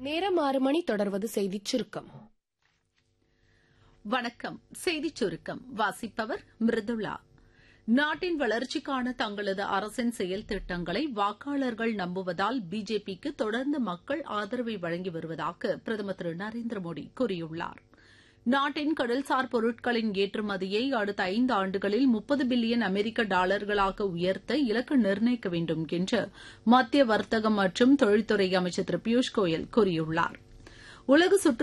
நேரம் ஆறு மணி தொடர்வது செய்திச் சுருக்கம் வணக்கம் செய்திச் சுருக்கம் வாசிப்பவர் மிருதுளா நாட்டின் வளர்ச்சிக்கான தங்களது அரசின் செயல் திட்டங்களை வாக்காளர்கள் நம்புவதால் பிஜேபிக்கு தொடர்ந்து மக்கள் ஆதரவை வழங்கி வருவதாக பிரதமர் திரு நரேந்திர மோடி கூறியுள்ளார் நாட்டின் கடல்சார் பொருட்களின் ஏற்றுமதியை அடுத்த ஐந்து ஆண்டுகளில் முப்பது பில்லியன் அமெரிக்க டாலர்களாக உயர்த்த இலக்கு நிர்ணயிக்க வேண்டும் என்று மத்திய வர்த்தகம் மற்றும் தொழில்துறை அமைச்சர் திரு பியூஷ் கோயல் கூறியுள்ளார் உலக சுற்று